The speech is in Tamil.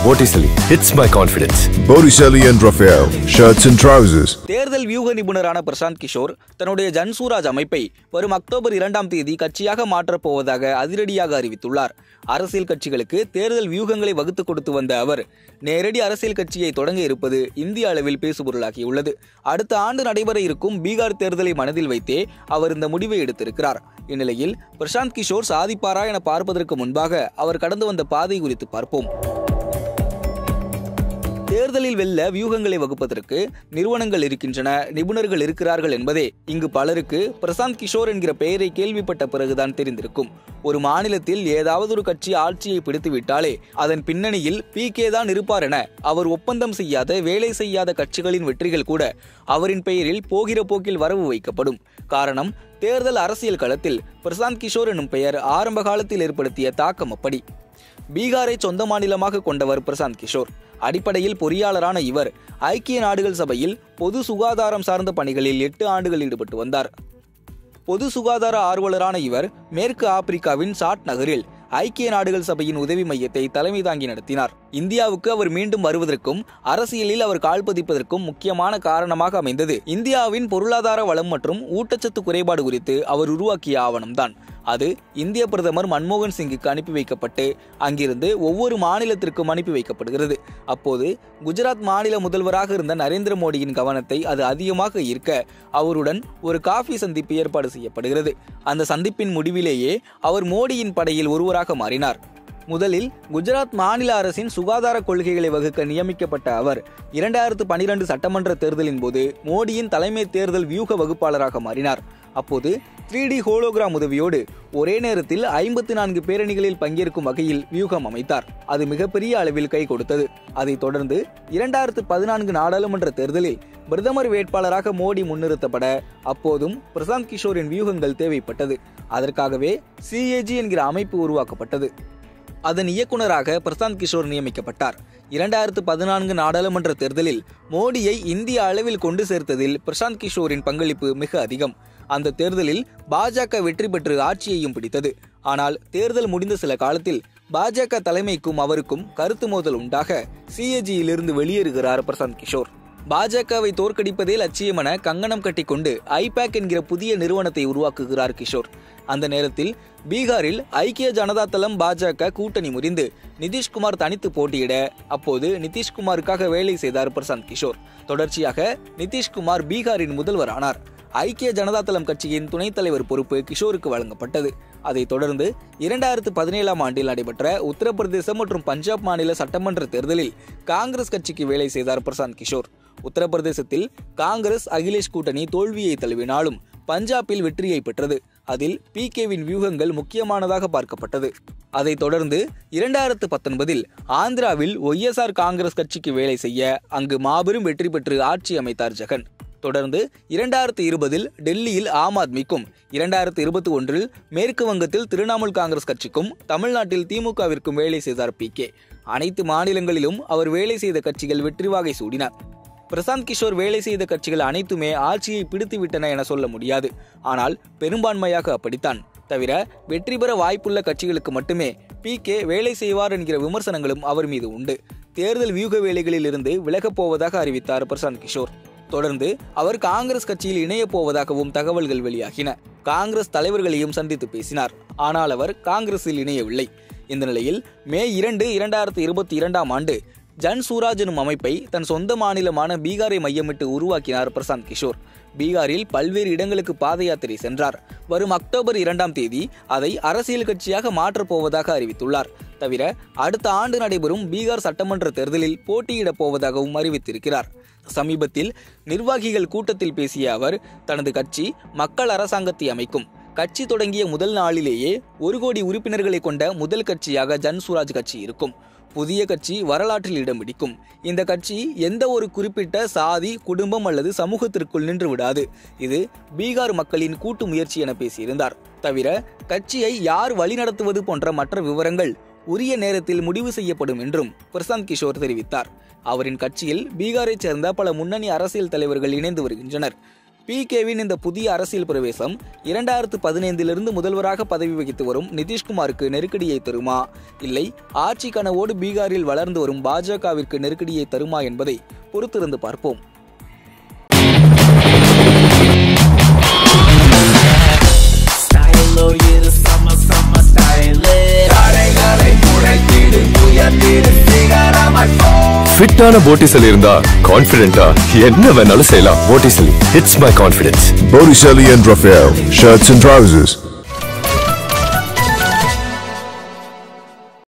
Botticelli hits my confidence. Botticelli and Raphael, shirts and trousers. தேர்தல் வியூக நிபுணரான பிரசாந்த் கிஷோர் தன்னுடைய ஜன்சூராஜ் அமைப்பை வரும் அக்டோபர் இரண்டாம் தேதி கட்சியாக மாற்றப் போவதாக அதிரடியாக அறிவித்துள்ளார் அரசியல் கட்சிகளுக்கு தேர்தல் வியூகங்களை வகுத்து கொடுத்து வந்த அவர் நேரடி அரசியல் கட்சியை தொடங்க இருப்பது இந்திய அளவில் பேசுபொருளாகியுள்ளது அடுத்த ஆண்டு நடைபெற இருக்கும் பீகார் தேர்தலை மனதில் வைத்தே அவர் இந்த முடிவை எடுத்திருக்கிறார் இந்நிலையில் பிரசாந்த் கிஷோர் சாதிப்பாரா என பார்ப்பதற்கு முன்பாக அவர் கடந்து வந்த பாதை குறித்து பார்ப்போம் தேர்தலில் வெல்ல வியூகங்களை வகுப்பதற்கு நிறுவனங்கள் இருக்கின்றன நிபுணர்கள் இருக்கிறார்கள் என்பதே இங்கு பலருக்கு பிரசாந்த் கிஷோர் என்கிற பெயரை கேள்விப்பட்ட பிறகுதான் தெரிந்திருக்கும் ஒரு மாநிலத்தில் ஏதாவது ஒரு கட்சி ஆட்சியை பிடித்துவிட்டாலே அதன் பின்னணியில் பி கே தான் இருப்பார் என அவர் ஒப்பந்தம் செய்யாத வேலை செய்யாத கட்சிகளின் வெற்றிகள் கூட அவரின் பெயரில் போகிற போக்கில் வரவு வைக்கப்படும் காரணம் தேர்தல் அரசியல் களத்தில் பிரசாந்த் கிஷோர் எனும் பெயர் ஆரம்ப காலத்தில் ஏற்படுத்திய தாக்கம் அப்படி பீகாரை சொந்த மாநிலமாக கொண்டவர் பிரசாந்த் கிஷோர் அடிப்படையில் பொறியாளரான இவர் ஐக்கிய நாடுகள் சபையில் பொது சுகாதாரம் சார்ந்த பணிகளில் எட்டு ஆண்டுகள் ஈடுபட்டு வந்தார் பொது சுகாதார ஆர்வலரான இவர் மேற்கு ஆப்பிரிக்காவின் சாட் நகரில் ஐக்கிய நாடுகள் சபையின் உதவி மையத்தை தலைமை தாங்கி நடத்தினார் இந்தியாவுக்கு அவர் மீண்டும் வருவதற்கும் அரசியலில் அவர் கால்பதிப்பதற்கும் முக்கியமான காரணமாக அமைந்தது இந்தியாவின் பொருளாதார வளம் மற்றும் ஊட்டச்சத்து குறைபாடு குறித்து அவர் உருவாக்கிய ஆவணம்தான் அது இந்திய பிரதமர் மன்மோகன் சிங்குக்கு அனுப்பி வைக்கப்பட்டு அங்கிருந்து ஒவ்வொரு மாநிலத்திற்கும் அனுப்பி வைக்கப்படுகிறது அப்போது குஜராத் மாநில முதல்வராக இருந்த நரேந்திர மோடியின் கவனத்தை அது அதிகமாக ஈர்க்க அவருடன் ஒரு காஃபி சந்திப்பு ஏற்பாடு செய்யப்படுகிறது அந்த சந்திப்பின் முடிவிலேயே அவர் மோடியின் படையில் ஒருவராக மாறினார் முதலில் குஜராத் மாநில அரசின் சுகாதார கொள்கைகளை வகுக்க நியமிக்கப்பட்ட அவர் இரண்டாயிரத்து பனிரெண்டு சட்டமன்ற தேர்தலின் போது மோடியின் தலைமை தேர்தல் வியூக வகுப்பாளராக மாறினார் அப்போது த்ரீ டி ஹோலோகிராம் உதவியோடு ஒரே நேரத்தில் ஐம்பத்தி நான்கு பேரணிகளில் பங்கேற்கும் வகையில் வியூகம் அமைத்தார் அது மிகப்பெரிய அளவில் கை கொடுத்தது அதைத் தொடர்ந்து இரண்டாயிரத்து பதினான்கு நாடாளுமன்ற தேர்தலில் பிரதமர் வேட்பாளராக மோடி முன்னிறுத்தப்பட அப்போதும் பிரசாந்த் கிஷோரின் வியூகங்கள் தேவைப்பட்டது அதற்காகவே சிஏஜி என்கிற அமைப்பு உருவாக்கப்பட்டது அதன் இயக்குனராக பிரசாந்த் கிஷோர் நியமிக்கப்பட்டார் இரண்டாயிரத்து பதினான்கு நாடாளுமன்ற தேர்தலில் மோடியை இந்திய அளவில் கொண்டு சேர்த்ததில் பிரசாந்த் கிஷோரின் பங்களிப்பு மிக அதிகம் அந்த தேர்தலில் பாஜக வெற்றி பெற்று ஆட்சியையும் பிடித்தது ஆனால் தேர்தல் முடிந்த சில காலத்தில் பாஜக தலைமைக்கும் அவருக்கும் கருத்து மோதல் உண்டாக சிஏஜியிலிருந்து வெளியேறுகிறார் பிரசாந்த் கிஷோர் பாஜகவை தோற்கடிப்பதே லட்சியம் என கங்கணம் கட்டிக்கொண்டு ஐபேக் என்கிற புதிய நிறுவனத்தை உருவாக்குகிறார் கிஷோர் அந்த நேரத்தில் பீகாரில் ஐக்கிய ஜனதா தளம் பாஜக கூட்டணி முறிந்து நிதிஷ்குமார் தனித்து போட்டியிட அப்போது நிதிஷ்குமாருக்காக வேலை செய்தார் பிரசாந்த் கிஷோர் தொடர்ச்சியாக நிதிஷ்குமார் பீகாரின் முதல்வர் ஆனார் ஐக்கிய ஜனதா தளம் கட்சியின் துணைத் தலைவர் பொறுப்பு கிஷோருக்கு வழங்கப்பட்டது அதைத் தொடர்ந்து இரண்டாயிரத்து பதினேழாம் ஆண்டில் நடைபெற்ற உத்தரப்பிரதேசம் மற்றும் பஞ்சாப் மாநில சட்டமன்ற தேர்தலில் காங்கிரஸ் கட்சிக்கு வேலை செய்தார் பிரசாந்த் கிஷோர் உத்தரப்பிரதேசத்தில் காங்கிரஸ் அகிலேஷ் கூட்டணி தோல்வியை தழுவினாலும் பஞ்சாபில் வெற்றியை பெற்றது அதில் பி கேவின் வியூகங்கள் முக்கியமானதாக பார்க்கப்பட்டது அதைத் தொடர்ந்து இரண்டாயிரத்து பத்தொன்பதில் ஆந்திராவில் ஒய்எஸ்ஆர் காங்கிரஸ் கட்சிக்கு வேலை செய்ய அங்கு மாபெரும் வெற்றி பெற்று ஆட்சி அமைத்தார் ஜெகன் தொடர்ந்து இரண்டாயிரத்து இருபதில் டெல்லியில் ஆம் ஆத்மிக்கும் இரண்டாயிரத்து இருபத்தி ஒன்றில் மேற்கு வங்கத்தில் திரிணாமுல் காங்கிரஸ் கட்சிக்கும் தமிழ்நாட்டில் திமுகவிற்கும் வேலை செய்தார் பி கே அனைத்து மாநிலங்களிலும் அவர் வேலை செய்த கட்சிகள் வெற்றி வாகை சூடின பிரசாந்த் கிஷோர் வேலை செய்த கட்சிகள் அனைத்துமே ஆட்சியை பிடித்துவிட்டன என சொல்ல முடியாது ஆனால் பெரும்பான்மையாக அப்படித்தான் தவிர வெற்றி பெற வாய்ப்புள்ள கட்சிகளுக்கு மட்டுமே பி கே வேலை செய்வார் என்கிற விமர்சனங்களும் அவர் மீது உண்டு தேர்தல் வியூக வேலைகளில் இருந்து விலகப் போவதாக அறிவித்தார் பிரசாந்த் கிஷோர் தொடர்ந்து அவர் காங்கிரஸ் கட்சியில் இணையப் போவதாகவும் தகவல்கள் வெளியாகின காங்கிரஸ் தலைவர்களையும் சந்தித்து பேசினார் ஆனால் அவர் காங்கிரஸில் இணையவில்லை இந்த நிலையில் மே இரண்டு இரண்டாயிரத்தி இருபத்தி இரண்டாம் ஆண்டு ஜன் சூராஜ் எனும் அமைப்பை தன் சொந்த மாநிலமான பீகாரை மையமிட்டு உருவாக்கினார் பிரசாந்த் கிஷோர் பீகாரில் பல்வேறு இடங்களுக்கு பாத யாத்திரை சென்றார் வரும் அக்டோபர் இரண்டாம் தேதி அதை அரசியல் கட்சியாக மாற்றப் போவதாக அறிவித்துள்ளார் தவிர அடுத்த ஆண்டு நடைபெறும் பீகார் சட்டமன்ற தேர்தலில் போட்டியிடப் போவதாகவும் அறிவித்திருக்கிறார் சமீபத்தில் நிர்வாகிகள் கூட்டத்தில் பேசிய அவர் தனது கட்சி மக்கள் அரசாங்கத்தை அமைக்கும் கட்சி தொடங்கிய முதல் நாளிலேயே ஒரு கோடி உறுப்பினர்களை கொண்ட முதல் கட்சியாக ஜன் சுராஜ் கட்சி இருக்கும் புதிய கட்சி வரலாற்றில் இடம் பிடிக்கும் இந்த கட்சி எந்த ஒரு குறிப்பிட்ட சாதி குடும்பம் அல்லது சமூகத்திற்குள் நின்று விடாது இது பீகார் மக்களின் கூட்டு முயற்சி என பேசியிருந்தார் தவிர கட்சியை யார் வழிநடத்துவது போன்ற மற்ற விவரங்கள் உரிய நேரத்தில் முடிவு செய்யப்படும் என்றும் பிரசாந்த் கிஷோர் தெரிவித்தார் அவரின் கட்சியில் பீகாரைச் சேர்ந்த பல முன்னணி அரசியல் தலைவர்கள் இணைந்து வருகின்றனர் பி கேவின் இந்த புதிய அரசியல் பிரவேசம் இரண்டாயிரத்து பதினைந்திலிருந்து முதல்வராக பதவி வகித்து வரும் நிதிஷ்குமாருக்கு நெருக்கடியை தருமா இல்லை ஆட்சி கனவோடு பீகாரில் வளர்ந்து வரும் பாஜகவிற்கு நெருக்கடியை தருமா என்பதை பொறுத்திருந்து பார்ப்போம் Stylo இது செம்ம செம்ம ஸ்டைலு தடைகளை முறைத்திடு உயர்த்திடு சிகரமாய் போ ஃபிட்டான போட்டிசலி இருந்தா கான்ஃபிடென்ட்டா என்ன வேணாலும் செய்யலாம் Botticelli it's my confidence Botticelli and Raphael, shirts and trousers.